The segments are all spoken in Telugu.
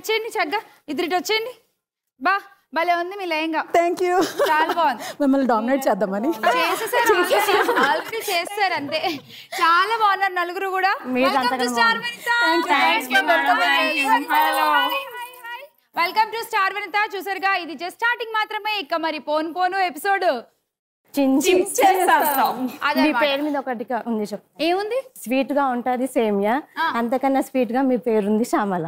వచ్చేయండి చక్కగా ఇద్దరిటి వచ్చేయండి బా భలే ఉంది మీ లయంగా థ్యాంక్ యూ చాలా బాగుంది మిమ్మల్ని డామినేట్ చేద్దామని చేసేసారు ఆల్రెడీ చేసేసారు అంతే చాలా బాగున్నారు నలుగురు కూడా welcome to star welcome to star Vinitha చూసారుగా ఇది జస్ట్ స్టార్టింగ్ మాత్రమే ఇక మరి పోను పోను ఎపిసోడ్ మీ పేరు మీద ఒకటి కా- ఉంది చెప్పు ఏముంది స్వీట్ గా ఉంటది సేమియా అంతకన్నా స్వీట్ గా మీ పేరు ఉంది Shyamala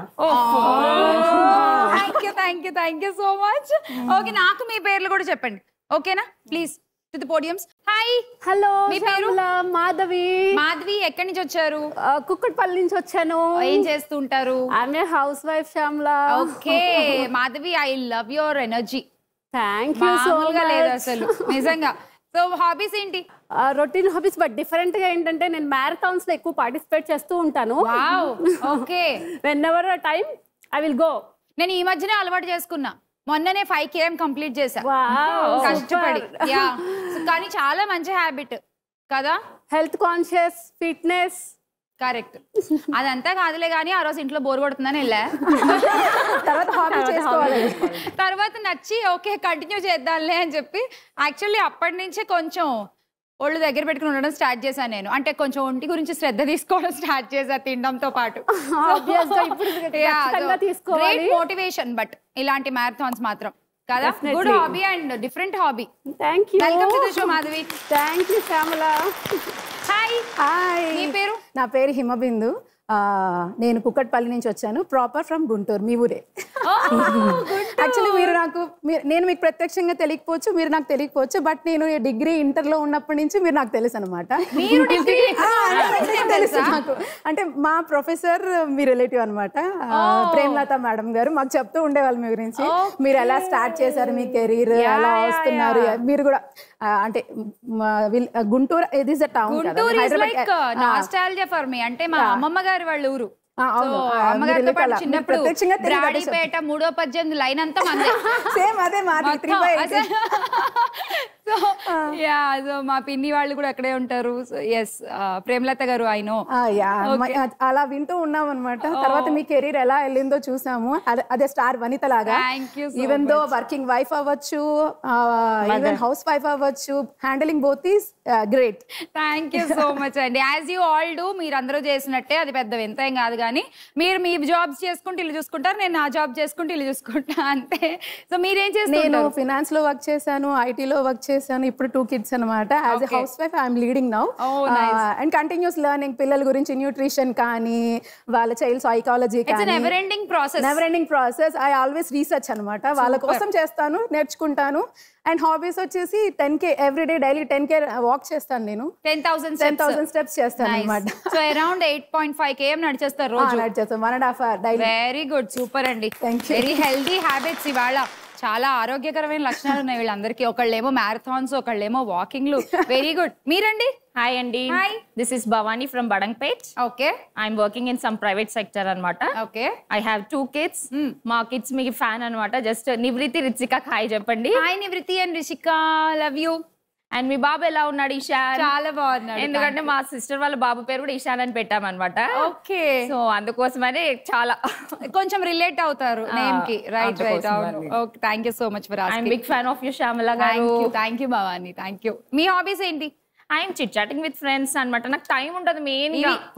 thank you thank you thank you so much okay నాకు మీ పేర్లు కూడా చెప్పండి ఓకేనా please to the podiums hi hello మీ పేరు? శ్యామల, మాధవి మాధవి ఎక్కడి నుంచి వచ్చారు ఆ, కుక్కట్పల్లి నుంచి వచ్చాను ఏం చేస్తుంటారు ఆమె house wife Shyamala okay Madhavi I love your energy thank you so మామూలుగా లేదు అసలు నిజంగా సో హాబీస్ ఏంటి రొటీన్ హాబీస్ బట్ డిఫరెంట్ గా ఏంటంటే నేను మ్యారథాన్స్ లో ఎక్కువ పార్టిసిపేట్ చేస్తూ ఉంటాను wow okay whenever time I will go నేను ఈ మధ్యనే అలవాటు చేసుకున్నా మొన్ననే ఫైవ్ కేఎం కంప్లీట్ చేశా కష్టపడి యా కానీ చాలా మంచి హ్యాబిట్ కదా హెల్త్ కాన్షియస్ ఫిట్నెస్ కరెక్ట్ అదంతా కాదులే కానీ ఆ రోజు ఇంట్లో బోర్ కొడుతుందని వెళ్ళా తర్వాత హాబీ చేసుకోవాలి తర్వాత నచ్చి ఓకే కంటిన్యూ చేద్దాంలే అని చెప్పి యాక్చువల్లీ అప్పటి నుంచే కొంచెం ఒళ్ళు దగ్గర పెట్టుకుని ఉండడం స్టార్ట్ చేశాను నేను అంటే కొంచెం ఒంటి గురించి శ్రద్ధ తీసుకోవడం స్టార్ట్ చేశా తినడంతో పాటు Obvious గా ఇప్పుడు ఖచ్చితంగా తీసుకోవాలి. మోటివేషన్ బట్ ఇలాంటి మ్యారథాన్స్ మాత్రం కదా good hobby and different hobby thank you welcome to the show Madhavi thank you Shyamala hi hi మీ పేరు నా పేరు హిమబిందు ఆ, నేను కుక్కట్పల్లి నుంచి వచ్చాను ప్రాపర్ ఫ్రమ్ గుంటూరు మీ ఊరే యాక్చువల్లీ మీరు నాకు మీరు నేను మీకు ప్రత్యక్షంగా తెలియకపోవచ్చు మీరు నాకు తెలియకపోవచ్చు బట్ నేను డిగ్రీ ఇంటర్లో ఉన్నప్పటి నుంచి మీరు నాకు తెలుసు అనమాట మీరు degree తెలుసు నాకు అంటే మా ప్రొఫెసర్ మీ రిలేటివ్ అనమాట ప్రేమలత మేడం గారు మాకు చెప్తూ ఉండేవాళ్ళు మీ గురించి మీరు ఎలా స్టార్ట్ చేశారు మీ కెరీర్ ఎలా వస్తున్నారు మీరు కూడా ఆ, అంటే మా విల్- గుంటూరు ఇది is a town Guntur is like nostalgia for me అంటే మా అమ్మమ్మ గారి వాళ్ళ ఊరు ఆ, అవును. So, ఆ, అమ్మగారితో మీరు పాటు అలా, చిన్నప్పుడు మీరు ప్రత్యక్షంగా తెలియదు అదే బ్రాడీపేట మూడో పద్దెనిమిది లైన్ అంతా మందే సేమ్ అదే మాది three by so yeah so మా పిన్ని వాళ్ళు కూడా అక్కడే ఉంటారు సో ఎస్ ప్రేమలత గారు ఐ నో యా అలా వింటూ ఉన్నాం అనమాట తర్వాత మీ కెరీర్ ఎలా వెళ్ళిందో చూసాము అదే- అదే స్టార్ వనిత లాగా Thank you so even though working wife అవ్వచ్చు ఈవెన్ హౌస్ వైఫ్ అవ్వచ్చు handling both is great thank you so much అండి యాజ్ యూ ఆల్ డూ మీరు అందరూ చేసినట్టే అది పెద్ద వింత ఏం కాదు కానీ మీరు మీ జాబ్స్ చేసుకుంటూ ఇల్లు చూసుకుంటారు నేను నా జాబ్ చేసుకుంటూ ఇల్లు చూసుకుంటా అంతే సో మీరేం నేను చేస్తారు ఫినాన్స్ లో వర్క్ చేశాను ఐటీలో వర్క్ చేశాను ఇప్పుడు టూ కిడ్స్ అనమాట as a house wife I'm leading now Oh, nice. And continuous learning పిల్లల గురించి న్యూట్రిషన్ కానీ వాళ్ళ చైల్డ్ సైకాలజీ ఇట్స్ కానీ never ending process never ending process I always research అనమాట వాళ్ళ కోసం చేస్తాను నేర్చుకుంటాను అండ్ హాబీస్ వచ్చేసి ten K every day daily ten K walk చేస్తాను నేను ten thousand ten thousand steps చేస్తాను అనమాట so around eight point five KM నడిచేస్తారు రోజు చేస్తాను one and half hour daily very good super అండి Thank you. Very healthy habits ఇవాళ చాలా ఆరోగ్యకరమైన లక్షణాలు ఉన్నాయి వీళ్ళందరికీ ఒకళ్ళేమో మ్యారథాన్స్ ఒకళ్ళేమో వాకింగ్లు వెరీ గుడ్ మీరండి హాయ్ అండి Hi. This is Bhavani from Badangpet okay I'm working in some private sector అనమాట okay I have two kids మా కిడ్స్ మీకు ఫ్యాన్ అనమాట జస్ట్ నివృత్తి రిచిక హాయ్ చెప్పండి hi Nivrutti and Rishika love you and మీ బాబు ఎలా ఉన్నాడు ఇషాన్ చాలా బాగున్నాడు ఎందుకంటే మా సిస్టర్ వాళ్ళ బాబు పేరు కూడా ఇషాన్ అని పెట్టామన్నమాట ఓకే సో అందుకోసమనే చాలా కొంచెం రిలేట్ అవుతారు నేమ్ కి రైట్ రైట్ అందుకోసమని. Okay thank you so much for I'm big fan of you Shyamala thank గారు you thank you Bhavani thank you మీ హాబీస్ ఏంటి I'm chit chatting with friends అనమాట నాకు టైం ఉండదు మెయిన్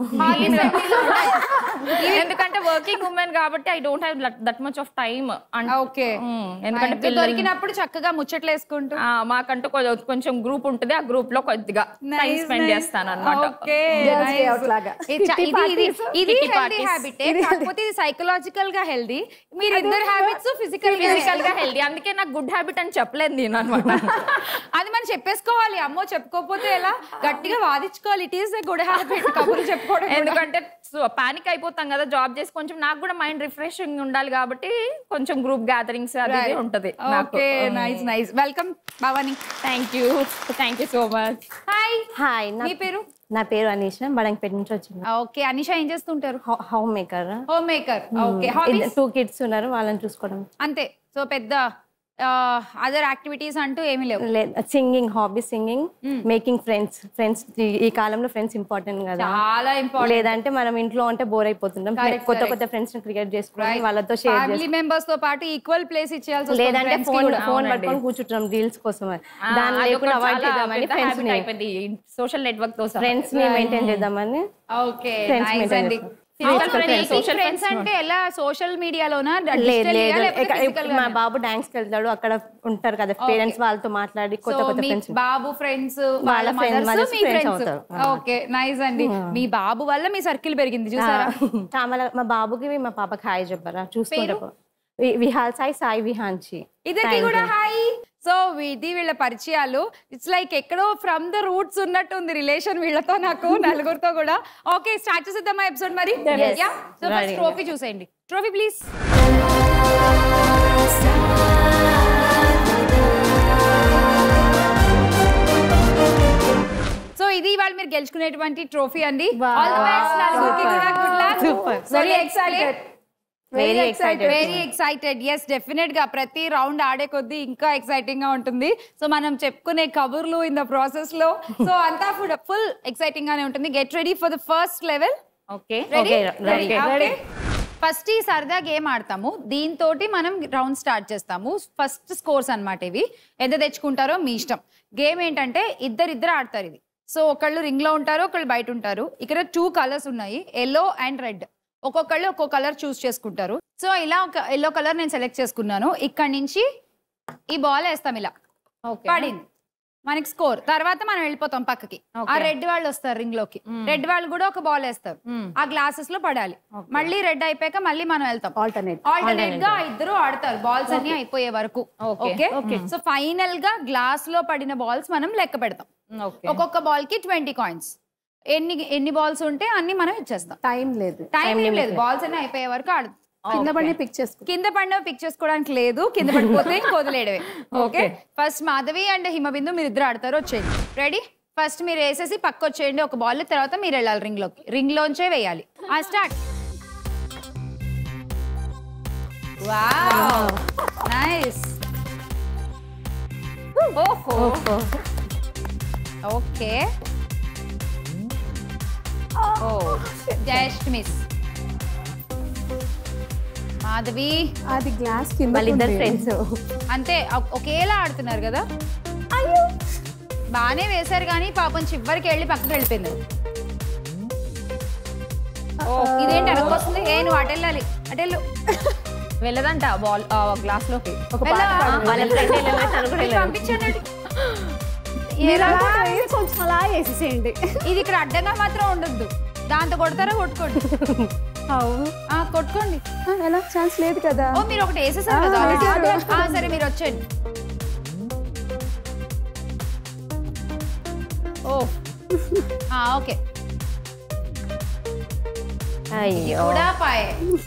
ఎందుకంటే వర్కింగ్ ఉమెన్ కాబట్టి I don't have that much of time okay ఎందుకంటే ఎందుకంటే దొరికినప్పుడు చక్కగా ముచ్చట్లు వేసుకుంటూ ఆ, మాకంటూ కొ- కొంచెం గ్రూప్ ఉంటుంది ఆ గ్రూప్ లో కొద్దిగా టైం స్పెండ్ చేస్తాను అనమాట ఓకే Girls day out లాగా. ఇది ఇది Kitty హెల్దీ parties. హ్యాబిట్ కాకపోతే ఇది సైకలాజికల్ గా హెల్దీ మీరు ఇద్దరు హ్యాబిట్స్ ఫిజికల్ ఫిజికల్ గా హెల్దీ అందుకే నాకు గుడ్ హ్యాబిట్ అని చెప్పలేదు నేను అనమాట అది మనం చెప్పేసుకోవాలి అమ్మో చెప్పుకోకపోతే ఎలా గట్టిగా వాదించుకోవాలి ఇట్ ఈస్ గుడ్ హ్యాబిట్ కబుర్లు చెప్పుకోవడం కూడా. ఎందుకంటే పానిక్ అయిపోతాం కదా జాబ్ చేసి కొంచెం నాకు కూడా మైండ్ రిఫ్రెషింగ్ ఉండాలి కాబట్టి కొంచెం గ్రూప్ గ్యాదరింగ్స్ అది ఇది ఉంటది okay nice nice welcome Bhavani thank you thank you so much hi hi మీ పేరు నా పేరు అనీష బడంగపేట నుంచి వచ్చింది ఓకే అనిషా ఏం చేస్తుంటారు home maker home maker okay hobbies two kids ఉన్నారు వాళ్ళని చూసుకోవడం అంతే సో పెద్ద అదర్ యాక్టివిటీస్ అంటూ ఏమీ లేవు singing hobby singing making friends friends ఈ కాలంలో ఫ్రెండ్స్ ఇంపార్టెంట్ కదా చాలా ఇంపార్టెంట్ లేదంటే మనం ఇంట్లో ఉంటే బోర్ అయిపోతుంటాం Correct, కొత్త correct. కొత్త ఫ్రెండ్స్ క్రియేట్ చేసుకొని వాళ్ళతో షేర్ ఫ్యామిలీ మెంబర్స్ తో పాటు ఈక్వల్ ప్లేస్ ఇచ్చేయాల్సి వస్తుంది లేదంటే friends కి ఫోన్ కూడా. ఫోన్ పట్టుకొని కూర్చుంటాం రీల్స్ కోసం ఆ, దాన్ని అదొక లేకుండా అవాయిడ్ చాలా చేద్దామని పెద్ద ఫ్రెండ్స్ habit అయిపోయింది సోషల్ నెట్వర్క్ తో సహా. ఫ్రెండ్స్ ని మెయింటైన్ చేద్దామని ఓకే Friends నైస్ maintain అండి చేస్తాం. Physical friends, social ఫ్రెండ్స్ అంటే ఎలా సోషల్ మీడియాలోనా లేదు లేదు ఇక- మా బాబు డాన్స్ కి వెళ్తాడు అక్కడ ఉంటారు కదా పేరెంట్స్ వాళ్ళతో మాట్లాడి కొత్త కొత్త మీ ఫ్రెండ్స్ బాబు ఫ్రెండ్స్ వాళ్ళ వాళ్ళ friends, మదర్స్ mothers మీ friends ఫ్రెండ్స్ అవుతారు. ఓకే నైస్ అండి మీ బాబు వల్ల మీ సర్కిల్ పెరిగింది చూసారా చామల మా బాబుకి మా పాపకి హాయ్ చెప్పరా చూసుకుంటా విహాల్ సాయి సాయి విహాన్చి ఇద్దరికి కూడా హాయ్ సో ఇది వీళ్ళ పరిచయాలు ఇట్స్ లైక్ ఎక్కడో ఫ్రమ్ ద రూట్స్ ఉన్నట్టు ఉంది రిలేషన్ వీళ్ళతో నాకు నలుగురితో కూడా ఓకే స్టార్ట్ చేసేద్దామా ఎపిసోడ్ మరి yeah so first Ready. Trophy చూసేయండి ట్రోఫీ ప్లీజ్ సో ఇది ఇవాళ మీరు గెలుచుకునేటువంటి ట్రోఫీ అండి ఆల్ ది బెస్ట్ నలుగురికి కూడా good luck Super. Very excited very excited very excited yes definite గా ప్రతి రౌండ్ ఆడే కొద్దీ ఇంకా ఎక్సైటింగ్ గా ఉంటుంది సో మనం చెప్పుకునే కబుర్లు ఇన్ ద ప్రాసెస్ లో సో అంతా ఫుల్ ఫుల్ ఎక్సైటింగ్ గానే ఉంటుంది get ready for the first level okay ready Okay, ready. First ఈ సరదా గేమ్ ఆడతాము దీంతో మనం రౌండ్ స్టార్ట్ చేస్తాము ఫస్ట్ స్కోర్స్ అన్నమాట ఇవి ఎంత తెచ్చుకుంటారో మీ ఇష్టం గేమ్ ఏంటంటే ఇద్దరిద్దరు ఆడతారు ఇది సో ఒకళ్ళు రింగ్ లో ఉంటారు ఒకళ్ళు బయట ఉంటారు ఇక్కడ టూ కలర్స్ ఉన్నాయి ఎల్లో అండ్ రెడ్ ఒక్కొక్కళ్ళు ఒక్కొక్క కలర్ చూస్ చేసుకుంటారు సో ఇలా ఒక ఎల్లో కలర్ నేను సెలెక్ట్ చేసుకున్నాను ఇక్కడ నుంచి ఈ బాల్ వేస్తాం ఇలా పడింది మనకి స్కోర్ తర్వాత మనం వెళ్ళిపోతాం పక్కకి ఆ రెడ్ వాళ్ళు వస్తారు రింగ్ లోకి రెడ్ వాళ్ళు కూడా ఒక బాల్ వేస్తారు ఆ గ్లాసెస్ లో పడాలి మళ్ళీ రెడ్ అయిపోయాక మళ్ళీ మనం వెళ్తాం ఆల్టర్నేట్ ఆల్టర్నేట్ గా ఇద్దరు ఆడతారు బాల్స్ అన్ని అయిపోయే వరకు ఓకే సో ఫైనల్ గా గ్లాస్ లో పడిన బాల్స్ మనం లెక్క పెడతాం ఓకే ఒక్కొక్క బాల్ కి ట్వంటీ కాయిన్స్ ఎన్ని ఎన్ని బాల్స్ ఉంటే అన్ని మనం ఇచ్చేస్తాం టైం లేదు టైం ఏం లేదు బాల్స్ అన్ని అయిపోయే వరకు ఆడు కింద పడి పిక్ చేసుకో కింద పడిన పిక్ చేసుకోవడానికి లేదు కింద పడిపోతే ఇంక వదిలేయడమే okay first Madhavi and Himabindu మీరు ఇద్దరు ఆడతారు వచ్చేయండి రెడీ ఫస్ట్ మీరు వేసేసి పక్క వచ్చేయండి ఒక బాల్ తర్వాత మీరు వెళ్ళాలి రింగ్ లోకి రింగ్ లోంచే వేయాలి ఆ స్టార్ట్ వావ్ నైస్ ఓహో ఓకే ఓ జస్ట్ మిస్ మాధవి అది గ్లాస్ కింద వాళ్ళిద్దరు ఉంది. ఫ్రెండ్స్ అంతే ఒ- ఒకేలా ఆడుతున్నారు కదా అయ్యో బానే వేశారు కానీ పాపం చివరికి వెళ్ళి పక్కకి వెళ్ళిపోయింది ఓ, ఇదేంటి అనుకొస్తుంది ఏ నువ్వు అటు వెళ్ళాలి అటు వెళ్ళు వెళ్ళదంట బాల్ గ్లాస్ లోకి ఒక వెళ్ళు. పాట పాడు. వాళ్ళ ఫ్రెండ్ వెళ్ళలేదు తను కూడా వెళ్ళి వెళ్ళలేదు. పంపించండి మీరు అలా వేసి కొంచెం అలా వేసేసేయండి ఇది ఇక్కడ అడ్డంగా మాత్రం ఉండొద్దు దాంతో కొడతారా కొట్టుకోండి ఆ, కొట్టుకోండి ఆ, ఎలా ఛాన్స్ లేదు కదా ఓ మీరు ఒకటి వేసేసారు కదా ఆ, already. వేసారు. ఆ, సరే మీరు వచ్చేయండి ఓ ఆ, ఓకే అయ్యో కూడా పాయే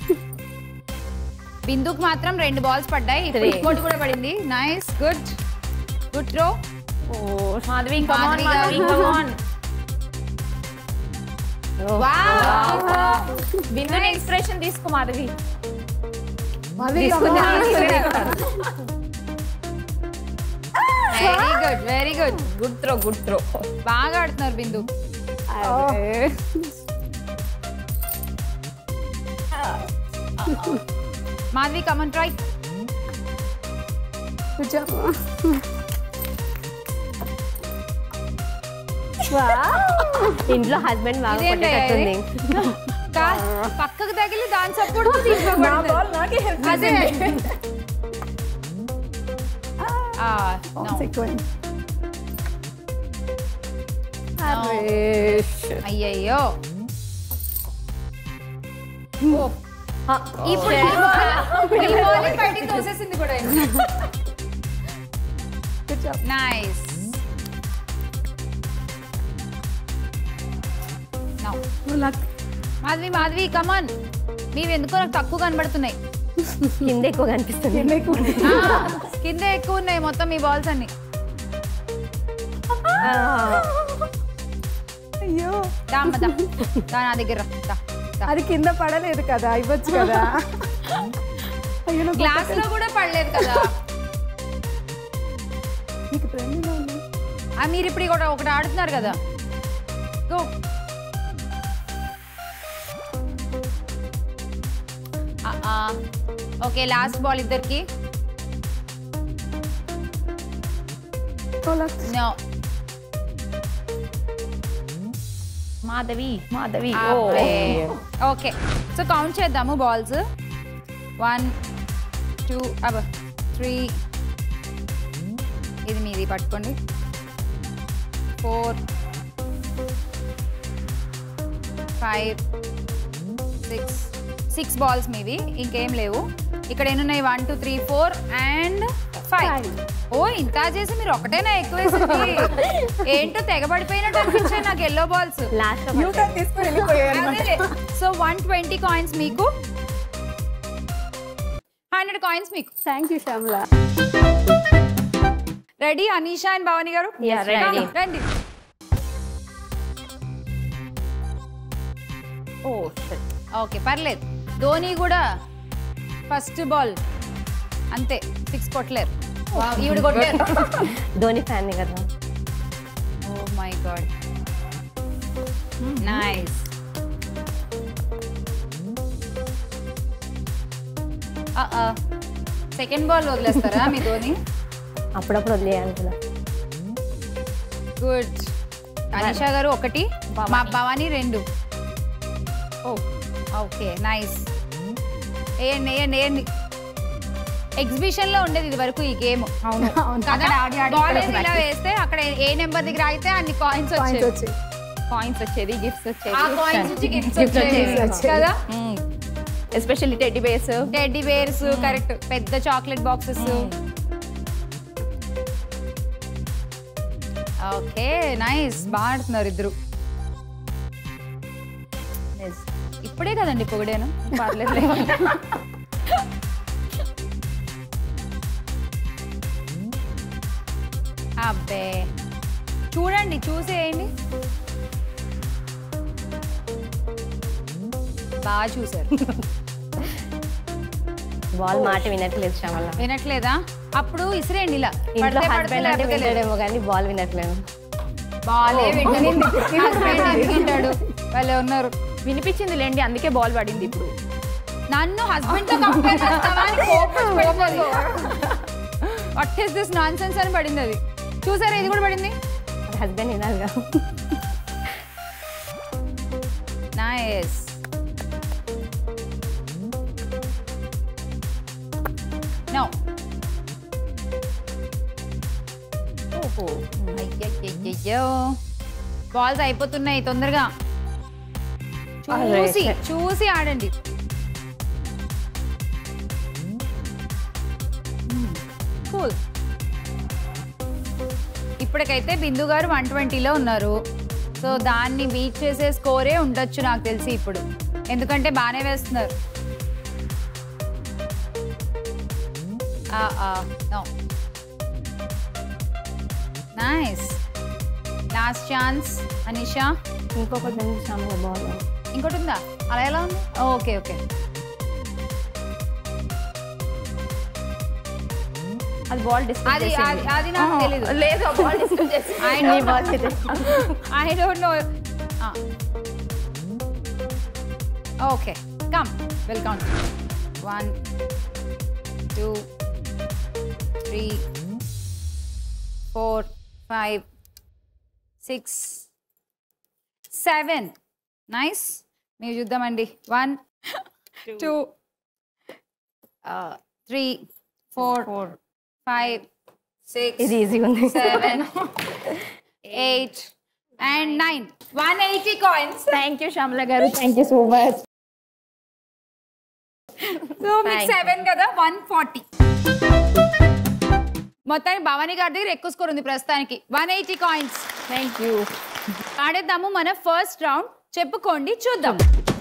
బిందుకు మాత్రం రెండు బాల్స్ పడ్డాయి ఇప్పుడు Three. ఇంకోటి కూడా పడింది nice good good throw Madhavi come on, Madhavi Madhavi గారు. come on. బిందు ఇన్స్పిరేషన్ తీసుకో మాధవి మళ్ళీ very good very good good throw good throw బాగా ఆడుతున్నారు బిందు మాధవి కమన్ ట్రై కొంచెం ఇంట్లో హస్బెండ్ బాగా ఇదేంటి కొట్టేటట్టుంది పక్కకు తగిలి దాని సపోర్ట్ తీసుకోకూడదు అదే ఆ, no. Consequence. అయ్యయ్యో ఓ. ఇప్పుడు ఈ ball- ఈ ball ని బయటికి తోసేసింది కూడా Good job. Nice Madhavi Madhavi come on మీవి ఎందుకో నాకు తక్కువ కనబడుతున్నాయి కింద ఎక్కువ కనిపిస్తుంది ఆ, కింద ఎక్కువ ఉన్నాయి మొత్తం మీ బాల్స్ అన్ని అయ్యో దా అమ్మ, దా దా నా దగ్గర రా. దా, దా. అది కింద పడలేదు కదా ఇవ్వచ్చు కదా అయ్యో నాకు గ్లాస్ లో కూడా పడలేదు కదా మీకు ట్రెండింగ్ ఉంది ఆ, మీరు ఇప్పుడు కూడా ఒకటి ఆడుతున్నారు కదా గో ఓకే లాస్ట్ బాల్ ఇద్దరికి no Madhavi Madhavi okay so count చేద్దాము బాల్స్ వన్ టూ అబ త్రీ ఇది మీది పట్టుకోండి four five six six balls మీవి ఇంకేం లేవు ఇక్కడ ఎన్నున్నాయి one two three four and five ఓ ఇంత చేసి మీరు ఒకటేనా ఎక్కువ వేసింది ఏంటో తెగబడిపోయినట్టు అనిపించాయి నాకు ఎల్లో బాల్స్ లాస్ట్ యూటర్న్ తీసుకొని వెళ్ళిపోయారు సో వన్ ట్వంటీ కాయిన్స్ మీకు హండ్రెడ్ కాయిన్స్ మీకు thank you Shyamala ready Anisha and Bhavani గారు Yeah, ready. రండి ఓ ఓకే పర్లేదు ధోని కూడా ఫస్ట్ బాల్ అంతే సిక్స్ కొట్టలేరు ఈవిడ కొట్టారు ధోని ఫ్యాన్ కదా oh my god nice second ball వదిలేస్తారా మీ ధోని అప్పుడప్పుడు వదిలేయాలి కదా గుడ్ అనిషా గారు ఒకటి మా భవాని రెండు ఓ ఓకే నైస్ వేయండి వేయండి వేయండి ఎగ్జిబిషన్ లో ఉండేది ఇది వరకు ఈ గేమ్ అవును కదా బాల్ వేసి ఇలా వేస్తే అక్కడ ఏ నెంబర్ దగ్గర అయితే అన్ని కాయిన్స్ పాయింట్స్ వచ్చాయి వచ్చి కాయిన్స్ వచ్చేది గిఫ్ట్స్ ఆ వచ్చేది కాయిన్స్ నుంచి గిఫ్ట్స్ Gifts వచ్చేవి వచ్చేవి. కదా especially teddy bears teddy bears correct పెద్ద చాక్లెట్ బాక్సెస్ ఓకే నైస్ బాగా ఆడుతున్నారు ఇద్దరు ఇప్పుడే కదండి పొగిడాను పర్లేదు అబ్బే చూడండి చూసేయండి బాగా చూసారు బాల్ మాట వినట్లేదు శ్యామల వినట్లేదా అప్పుడు ఇసిరేయండి ఇలా ఇంట్లో పడితే పడితే హస్బెండ్ అంటే లేకపోతే లేదు. వింటాడేమో కానీ బాల్ వినట్లేదు బాలే వింటలేదు హస్బెండ్ అనుకుంటాడు వాళ్ళే ఉన్నారు వినిపించింది లేండి అందుకే బాల్ పడింది ఇప్పుడు నన్ను హస్బెండ్ తో కంపేర్ చేస్తావా అని కోపం పడిపోయింది what is this nonsense అని పడింది అది చూసారా ఇది కూడా పడింది హస్బెండ్ వినాలి కదా నైస్ నో ఓహో అయ్యయ్యయ్యో బాల్స్ అయిపోతున్నాయి తొందరగా చూసి చూసి ఆడండి కూల్ ఇప్పటికైతే బిందు గారు వన్ ట్వంటీలో ఉన్నారు సో దాన్ని బీట్ చేసే స్కోరే ఉండొచ్చు నాకు తెలిసి ఇప్పుడు ఎందుకంటే బాగానే వేస్తున్నారు నైస్ లాస్ట్ ఛాన్స్ అనిషా ఇంకొకటి ఉంది శ్యామల బాల్ ఇంకోటి ఉందా అలా ఎలా ఉంది ఓకే ఓకే అది బాల్ డిస్కస్ అది అది- అది నాకు తెలీదు లేదు బాల్ డిస్కస్ చేసి I don't know. I don't know. Ah. Okay, come. We'll count. One, two, three, four, five, six, seven. Nice. మీరు చూద్దామండి one two three four five six ఇది ఈజీగా ఉంది seven, eight, and nine. 180 coins. Thank you Shyamala గారు thank you so much so మీకు సెవెన్ కదా వన్ ఫార్టీ మొత్తానికి భవానీ గారి దగ్గర ఎక్కువ స్కోర్ ఉంది ప్రస్తుతానికి one eighty coins thank you ఆడేద్దాము మన ఫస్ట్ రౌండ్ చెప్పుకోండి చూద్దాం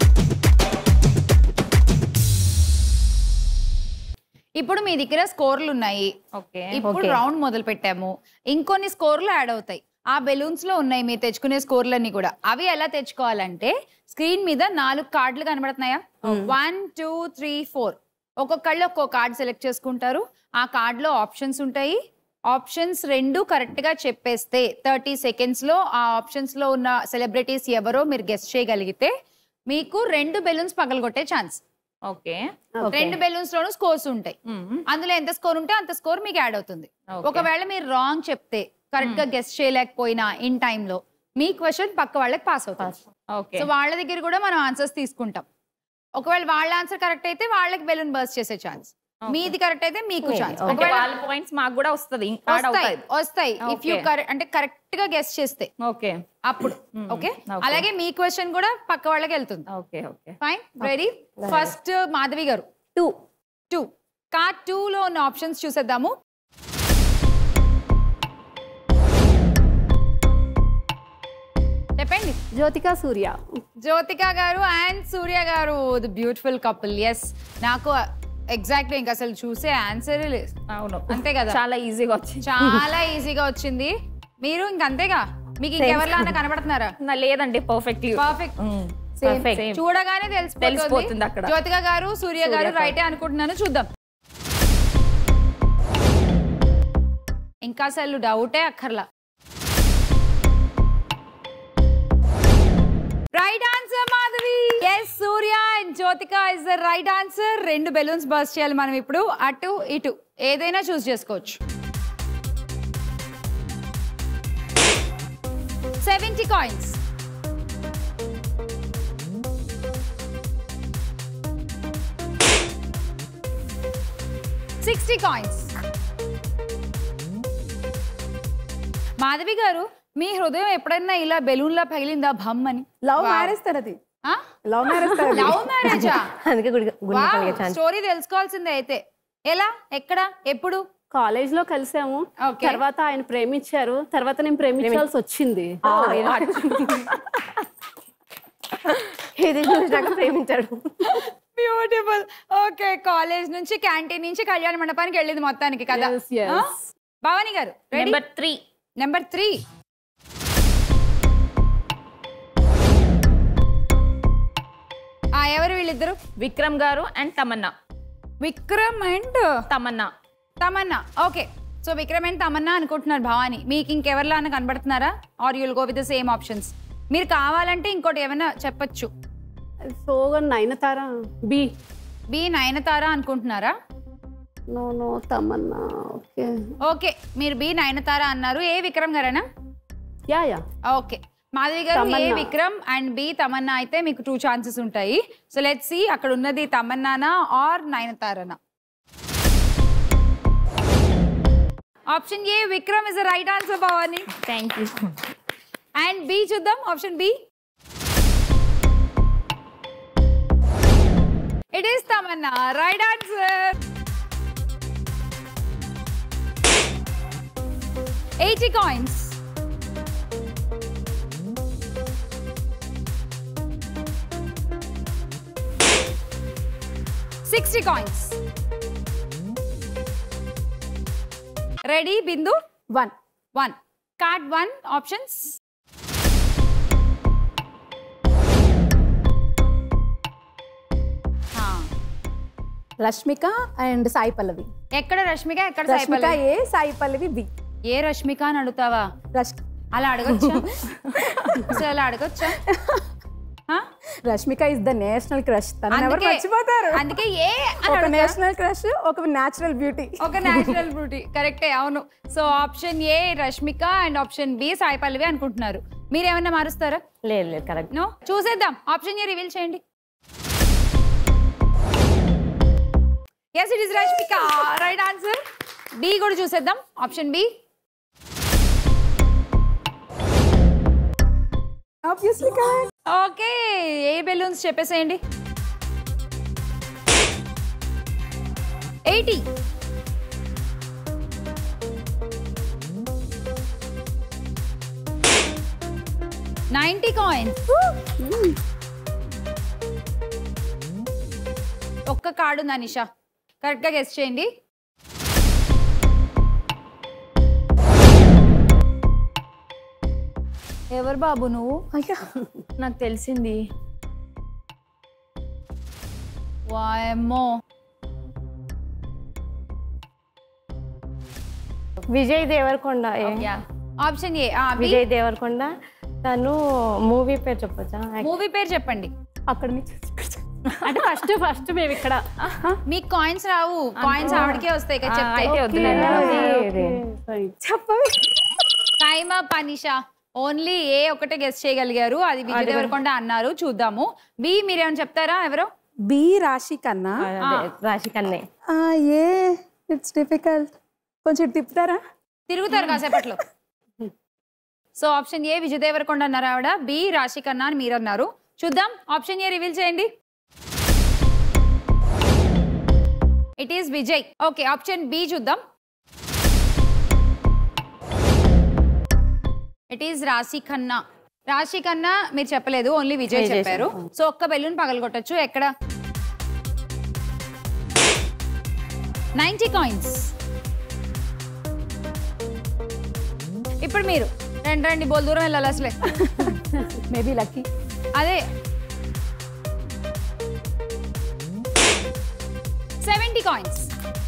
ఇప్పుడు మీ దగ్గర స్కోర్లు ఉన్నాయి ఓకే ఇప్పుడు రౌండ్ మొదలు పెట్టాము ఇంకొన్ని స్కోర్లు యాడ్ అవుతాయి ఆ బెలూన్స్ లో ఉన్నాయి మీరు తెచ్చుకునే స్కోర్లన్నీ కూడా అవి ఎలా తెచ్చుకోవాలంటే స్క్రీన్ మీద నాలుగు కార్డులు కనబడుతున్నాయా వన్ టూ త్రీ ఫోర్ ఒక్కొక్కళ్ళు ఒక్కో కార్డ్ సెలెక్ట్ చేసుకుంటారు ఆ కార్డ్ లో ఆప్షన్స్ ఉంటాయి ఆప్షన్స్ రెండు కరెక్ట్ గా చెప్పేస్తే థర్టీ సెకండ్స్ లో ఆ ఆప్షన్స్ లో ఉన్న సెలబ్రిటీస్ ఎవరో మీరు గెస్ట్ చేయగలిగితే మీకు రెండు బెలూన్స్ పగలగొట్టే ఛాన్స్ ఓకే రెండు బెలూన్స్ లోను స్కోర్స్ ఉంటాయి అందులో ఎంత స్కోర్ ఉంటే అంత స్కోర్ మీకు యాడ్ అవుతుంది Okay. ఒకవేళ మీరు రాంగ్ చెప్తే కరెక్ట్ గా గెస్ట్ చేయలేకపోయినా ఇన్ టైమ్ లో మీ క్వశ్చన్ పక్క వాళ్ళకి పాస్ అవుతుంది ఓకే సో వాళ్ళ దగ్గర కూడా మనం ఆన్సర్స్ తీసుకుంటాం ఒకవేళ వాళ్ళ ఆన్సర్ కరెక్ట్ అయితే వాళ్ళకి బెలూన్ బర్స్ చేసే ఛాన్స్ మీది కరెక్ట్ అయితే మీకు ఛాన్స్ అంటే ఒకవేళ వాళ్ళ పాయింట్స్ మాకు కూడా వస్తుంది యాడ్ వస్తాయి అవుతాయి వస్తాయి ఇఫ్ యూ Okay. అంటే కరెక్ట్ గా గెస్ట్ చేస్తే ఓకే అప్పుడు ఓకే Okay. అలాగే మీ క్వశ్చన్ కూడా పక్క వాళ్ళకి వెళ్తుంది okay okay fine ready first Madhavi గారు టూ టూ కార్డ్ టూ లో ఉన్న ఆప్షన్స్ చూసేద్దాము చెప్పండి జ్యోతిక సూర్య జ్యోతిక గారు అండ్ సూర్య గారు ది బ్యూటిఫుల్ కపుల్ ఎస్ నాకు ఎగ్జాక్ట్లీ ఇంకా అసలు చూసే ఆన్సర్ లేదు అవును అంతే కదా చాలా ఈజీగా వచ్చింది చాలా ఈజీగా వచ్చింది మీరు ఇంక అంతేగా మీకు ఇంకెవరిలా కనబడుతున్నారా నా లేదండి పర్ఫెక్ట్లీ పర్ఫెక్ట్ పర్ఫెక్ట్ చూడగానే తెలిసిపోతుంది తెలిసిపోతుంది అక్కడ. జ్యోతిక గారు సూర్య గారు రైటే అనుకుంటున్నాను చూద్దాం ఇంకా అసలు డౌటే అక్కర్లా right answer Madhavi yes Surya and Jyothika is the right answer రెండు బెలూన్స్ బర్స్ట్ చేయాలి మనం ఇప్పుడు అటు ఇటు ఏదైనా చూస్ చేసుకోవచ్చు seventy coins sixty coins Madhavi గారు మీ హృదయం ఎప్పుడైనా ఇలా బెలూన్లా పగిలిందా భమ్ అని లవ్ మ్యారేజ్ అది ఆ? లవ్ మ్యారేజ్ లవ్ మ్యారేజా అందుకే గుడి గుండె కలిగే ఛాన్స్ స్టోరీ తెలుసుకోవాల్సిందే అయితే ఎలా ఎక్కడ ఎప్పుడు కాలేజ్ లో కలిసాము Okay. తర్వాత ఆయన ప్రేమించారు తర్వాత నేను ప్రేమించాల్సి వచ్చింది ఇది చూసినాక ప్రేమించాడు బ్యూటిఫుల్ ఓకే కాలేజ్ నుంచి క్యాంటీన్ నుంచి కళ్యాణ మండపానికి వెళ్ళింది మొత్తానికి కదా Yes, yes. ఆ? భవాని గారు ready number three number three ఎవరు వీళ్ళిద్దరు విక్రమ్ గారు and Tamannaah Vikram and Tamannaah Tamannaah okay so Vikram and Tamannaah అనుకుంటున్నారు భవాని మీకు ఇంకెవరిలా అని కనబడుతున్నారా or you'll go with the same options మీరు కావాలంటే ఇంకోటి ఏమైనా చెప్పొచ్చు so Nayanthara B B Nayanthara అనుకుంటున్నారా no no Tamannaah okay okay మీరు బి నయనతార అన్నారు ఏ విక్రమ్ గారేనా యా యా ఓకే మాధవి గారు A Tamannaah. Vikram and B Tamannaah అయితే మీకు టూ ఛాన్సెస్ ఉంటాయి సో లెట్ సి అక్కడ ఉన్నది తమన్నానా ఆర్ నయనతారనా option A Vikram is right answer Bhavani thank you and B చూద్దాం option B it is Tamannaah right answer eighty coins sixty coins ready Bindu one one card one options Rashmika and Sai Pallavi ఎక్కడ రష్మిక ఎక్కడ Sai Rashmika Pallavi? A Sai Pallavi B A Rashmika అని అడుగుతావా రష్ అలా అడగొచ్చా అసలు అలా అడగొచ్చా ఆ? Rashmika is the national crush తన ఎవరు అందుకే- మర్చిపోతారు అందుకే ఏ అని ఒక అడుగుతా. నేషనల్ క్రష్ ఒక నేచురల్ బ్యూటీ ఒక నేచురల్ బ్యూటీ కరెక్టే అవును so option A Rashmika and option B Sai Pallavi అనుకుంటున్నారు మీరేమన్నా మారుస్తారా లేదు లేదు కరెక్ట్ నో చూసేద్దాం ఆప్షన్ ఏ రివీల్ చేయండి yes it is Rashmika right answer B కూడా చూసేద్దాం option B obviously correct okay A balloons చెప్పేసేయండి ఎయిటీ నైంటీ కాయిన్స్ ఒక్క కార్డు ఉంది అనిషా కరెక్ట్గా గెస్ట్ చేయండి ఎవరు బాబు నువ్వు అయ్యా నాకు తెలిసింది వాయమ్మో Vijay Deverakonda A- yeah option A Vijay Deverakonda తను మూవీ పేరు చెప్పొచ్చా మూవీ పేరు చెప్పండి అక్కడ నుంచి అంటే ఫస్ట్ ఫస్ట్ మేము ఇక్కడ మీకు కాయిన్స్ రావు కాయిన్స్ ఆవిడకే వస్తాయి ఇక చెప్తే అయితే వద్దులేండి చెప్పవి time up Anisha only A ఒకటే గెస్ట్ చేయగలిగారు అది విజయ్ దేవరకొండ అన్నారు చూద్దాము బి మీరేమైనా చెప్తారా ఎవరో బి రాశి కన్నా అదే రాశి కన్నే ఆ, ఏ ఇట్స్ డిఫికల్ట్ కొంచెం ఇటు తిప్పుతారా తిరుగుతారు కాసేపట్లో so option A Vijay Deverakonda అన్నారు ఆవిడ బి రాశి ఖన్నా అని మీరు అన్నారు చూద్దాం ఆప్షన్ ఏ రివీల్ చేయండి it is Vijay okay option B చూద్దాం ఇట్ ఈస్ రాశి ఖన్నా రాశి ఖన్నా మీరు చెప్పలేదు ఓన్లీ విజయ్ విజయ్ చెప్పారు సో ఒక్క బెలూన్ పగలగొట్టచ్చు ఎక్కడ నైంటీ కాయిన్స్ ఇప్పుడు మీరు రండి రండి బోల్ దూరం వెళ్ళాలి అసలే మేబీ లక్కీ అదే సెవెంటీ కాయిన్స్